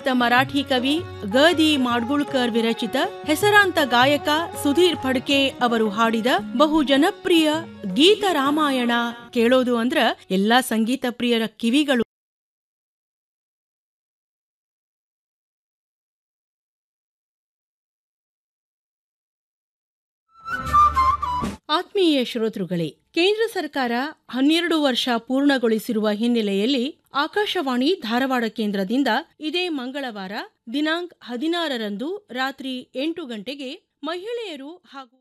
ಪ್ರಖ್ಯಾತ ಮರಾಠಿ ಕವಿ ಗ.ದಿ ಮಾಡ್ಗುಳ್ಕರ್ ವಿರಚಿತ ಹೆಸರಾಂತ ಗಾಯಕ ಸುಧೀರ್ ಫಡ್ಕೆ ಅವರು ಹಾಡಿದ ಬಹು ಜನಪ್ರಿಯ ಗೀತ ರಾಮಾಯಣ ಕೇಳೋದು ಅಂದ್ರ ಎಲ್ಲಾ ಸಂಗೀತ ಪ್ರಿಯರ ಕಿವಿಗಳು ಆತ್ಮೀಯ ಶ್ರೋತೃಗಳೇ ಕೇಂದ್ರ ಸರ್ಕಾರ ಹನ್ನೆರಡು ವರ್ಷ ಪೂರ್ಣಗೊಳಿಸಿರುವ ಹಿನ್ನೆಲೆಯಲ್ಲಿ ಆಕಾಶವಾಣಿ ಧಾರವಾಡ ಕೇಂದ್ರದಿಂದ ಇದೇ ಮಂಗಳವಾರ ದಿನಾಂಕ ಹದಿನಾರರಂದು ರಾತ್ರಿ ಎಂಟು ಗಂಟೆಗೆ ಮಹಿಳೆಯರು ಹಾಗೂ